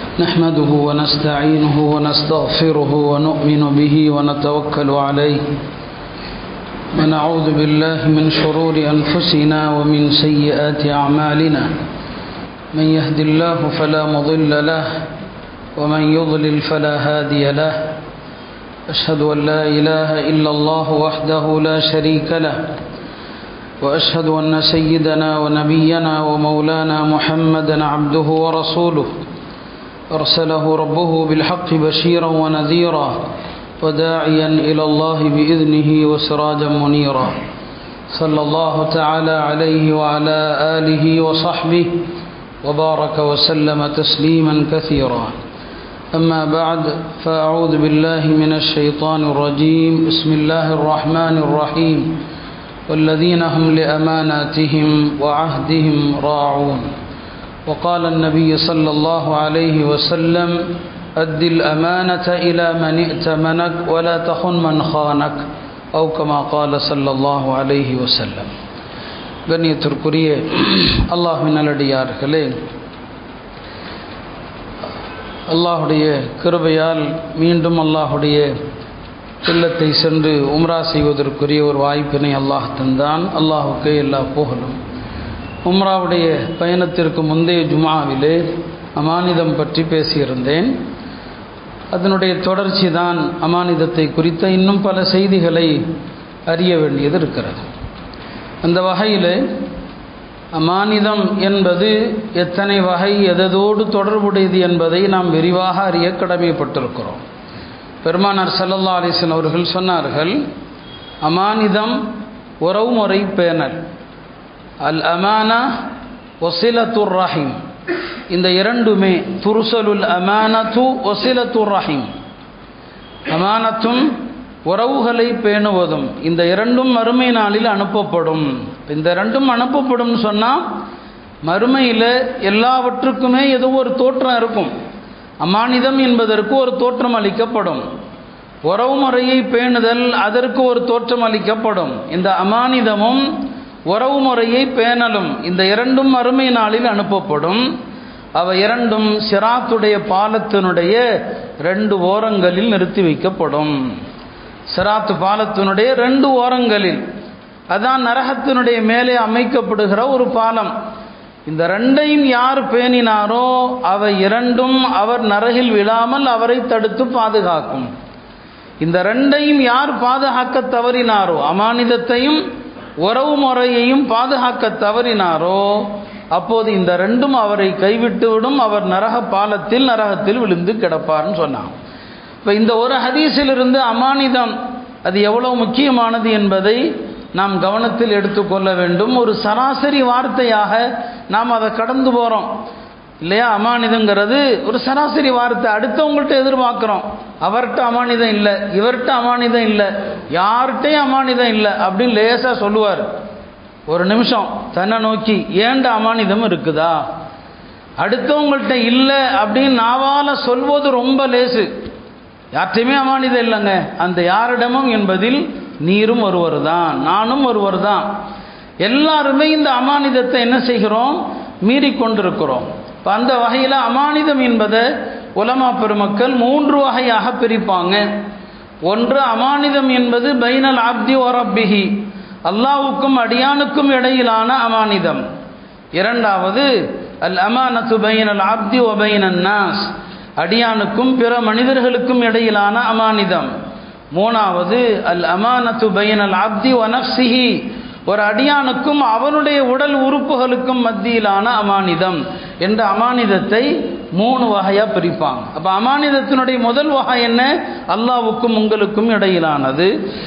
نحمده ونستعينه ونستغفره ونؤمن به ونتوكل عليه ونعوذ بالله من شرور أنفسنا ومن سيئات أعمالنا من يهد الله فلا مضل له ومن يضلل فلا هادي له أشهد أن لا إله إلا الله وحده لا شريك له وأشهد أن سيدنا ونبينا ومولانا محمدا عبده ورسوله أرسله ربه بالحق بشيرا ونذيرا وداعيا إلى الله بإذنه وسراجا منيرا صلى الله تعالى عليه وعلى آله وصحبه وبارك وسلم تسليما كثيرا أما بعد فأعوذ بالله من الشيطان الرجيم بسم الله الرحمن الرحيم والذين هم لأماناتهم وعهدهم راعون وقال النبي صلى الله عليه وسلم أد الأمانة إلى من ائتمنك ولا تخن من خانك أو كما قال صلى الله عليه وسلم கண்ணியத்திற்குரிய அல்லாஹின் நல்லடியார்களே அல்லாஹுடைய கிருபையால் மீண்டும் அல்லாஹுடைய இல்லத்தை சென்று உம்ரா செய்வதற்குரிய ஒரு வாய்ப்பினை அல்லாஹ் தந்தான் அல்லாஹுக்கே எல்லா புகழும் உம்ராவுடைய பயணத்திற்கு முந்தைய ஜுமாவிலே அமானிதம் பற்றி பேசியிருந்தேன் அதனுடைய தொடர்ச்சி தான் அமானிதத்தை குறித்த இன்னும் பல செய்திகளை அறிய வேண்டியது இருக்கிறது அந்த வகையில் அமானிதம் என்பது எத்தனை வகை எதோடு தொடர்புடையது என்பதை நாம் விரிவாக அறிய கடமைப்பட்டிருக்கிறோம் பெருமானார் சல்லல்லா அலிஸ்வன் அவர்கள் சொன்னார்கள் அமானிதம் உறவுமுறை பேணல் அல் அமானா ஒசிலத்துர் ரஹீம் இந்த இரண்டுமே துருசலுல் அமானத்து ஒசிலத்துர் ரஹீம் அமானத்தும் உறவுகளை பேணுவதும் இந்த இரண்டும் மறுமை நாளில் அனுப்பப்படும் இந்த ரெண்டும் அனுப்பப்படும் சொன்னால் மறுமையில் எல்லாவற்றுக்குமே ஏதோ ஒரு தோற்றம் இருக்கும் அமானிதம் என்பதற்கு ஒரு தோற்றம் அளிக்கப்படும் உறவு முறையை பேணுதல் அதற்கு ஒரு தோற்றம் அளிக்கப்படும் இந்த அமானிதமும் உறவு முறையை பேணலும் இந்த இரண்டும் மறுமை நாளில் அனுப்பப்படும் அவை இரண்டும் சிராத்துடைய பாலத்தினுடைய ரெண்டு ஓரங்களில் நிறுத்தி வைக்கப்படும் சிராத்து பாலத்தினுடைய ரெண்டு ஓரங்களில் அதான் நரகத்தினுடைய மேலே அமைக்கப்படுகிற ஒரு பாலம் இந்த ரெண்டையும் யார் பேணினாரோ அவை இரண்டும் அவர் நரகில் விழாமல் அவரை தடுத்து பாதுகாக்கும் இந்த ரெண்டையும் யார் பாதுகாக்க தவறினாரோ அமானிதத்தையும் உறவு முறையையும் பாதுகாக்க தவறினாரோ அப்போது இந்த ரெண்டும் அவரை கைவிட்டுவிடும் அவர் நரக பாலத்தில் நரகத்தில் விழுந்து கிடப்பார்னு சொன்னான் இப்போ இந்த ஒரு ஹதீஸிலிருந்து அமானிதம் அது எவ்வளோ முக்கியமானது என்பதை நாம் கவனத்தில் எடுத்துக்கொள்ள வேண்டும் ஒரு சராசரி வார்த்தையாக நாம் அதை கடந்து போகிறோம் இல்லையா அமானிதங்கிறது ஒரு சராசரி வார்த்தை அடுத்தவங்கள்ட்ட எதிர்பார்க்குறோம் அவர்கிட்ட அமானிதம் இல்லை இவர்கிட்ட அமானிதம் இல்லை யார்கிட்டையும் அமானிதம் இல்லை அப்படின்னு லேசாக சொல்லுவார் ஒரு நிமிஷம் தன்னை நோக்கி ஏண்ட அமானிதம் இருக்குதா அடுத்தவங்கள்ட்ட இல்லை அப்படின்னு நாவால் சொல்வது ரொம்ப லேசு யார்கிட்டையுமே அமானிதம் இல்லைங்க அந்த யாரிடமும் என்பதில் நீரும் ஒருவர் தான் நானும் ஒருவர் தான் எல்லாருமே இந்த அமானிதத்தை என்ன செய்கிறோம் மீறி கொண்டிருக்கிறோம் இப்போ அந்த வகையில் அமானிதம் என்பதை உலமா பெருமக்கள் மூன்று வகையாக பிரிப்பாங்க ஒன்று அமானிதம் என்பது பைனல் ஆப்தி ஒரப்பிஹி அல்லாவுக்கும் அடியானுக்கும் இடையிலான அமானிதம் இரண்டாவது அல் அமானத்து பைனல் ஆப்தி ஒபைனன் நாஸ் அடியானுக்கும் பிற மனிதர்களுக்கும் இடையிலான அமானிதம் மூணாவது அல் அமானத்து பைனல் ஆப்தி ஒனப்சிஹி ஒரு அடியானுக்கும் அவனுடைய உடல் உறுப்புகளுக்கும் மத்தியிலான அமானிதம் என்ற அமானிதத்தை மூணு வகையாக பிரிப்பாங்க அப்போ அமானிதத்தினுடைய முதல் வகை என்ன அல்லாவுக்கும் உங்களுக்கும் இடையிலானது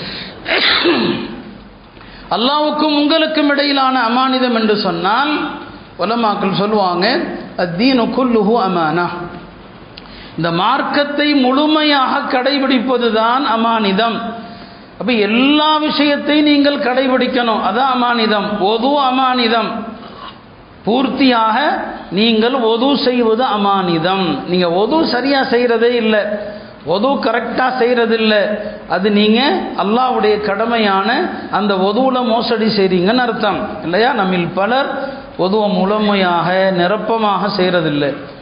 அல்லாவுக்கும் உங்களுக்கும் இடையிலான அமானிதம் என்று சொன்னால் உலமாக்கள் சொல்லுவாங்க அத்தீனு குல்லுஹு அமானா இந்த மார்க்கத்தை முழுமையாக கடைபிடிப்பது தான் அமானிதம் அப்போ எல்லா விஷயத்தையும் நீங்கள் கடைபிடிக்கணும் அதான் அமானிதம் ஒது அமானிதம் பூர்த்தியாக நீங்கள் ஒது செய்வது அமானிதம் நீங்கள் ஒது சரியாக செய்கிறதே இல்லை ஒது கரெக்டாக செய்கிறதில்ல அது நீங்கள் அல்லாவுடைய கடமையான அந்த ஒதுவில் மோசடி செய்கிறீங்கன்னு அர்த்தம் இல்லையா நம்மில் பலர் பொதுவாக முழுமையாக நிரப்பமாக செய்கிறதில்லை